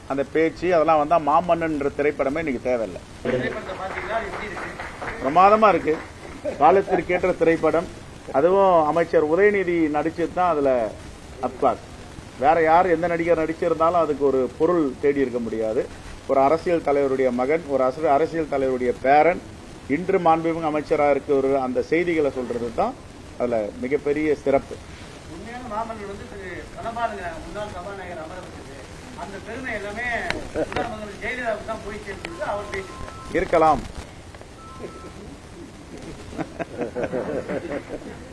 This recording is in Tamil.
அந்த பேச்சு அதெல்லாம் வந்தா மாமன்னன்ற திரைப்படமே இன்னைக்கு தேவையில்லை திரைப்படத்தை பாத்தீங்களா எப்படி இருக்கு பிரமாதமா இருக்கு காலத்திற்கேற்ற திரைப்படம் அதுவும் அமைச்சர் உதயநிதி நடிச்சது தான் அதுல அப்காஸ் வேற யார் எந்த நடிகர் நடிச்சிருந்தாலும் அதுக்கு ஒரு பொருள் தேடி இருக்க முடியாது ஒரு அரசியல் தலைவருடைய மகன் ஒரு அரசு- அரசியல் தலைவருடைய பேரன் இன்று மாண்புமிகு அமைச்சராக இருக்க ஒரு அந்த செய்திகளை சொல்றது தான் அதுல மிகப்பெரிய சிறப்பு உண்மையான மாமன்னர் வந்து திரு வனபாலங்க முன்னாள் சபாநாயகர் அமரப்பட்டது அந்த பெருமை எல்லாமே முன்னாள் முதல்வர் ஜெயலலிதாவுக்கு தான் போய் சேர்ந்து அவர் பேசிட்டார் இருக்கலாம்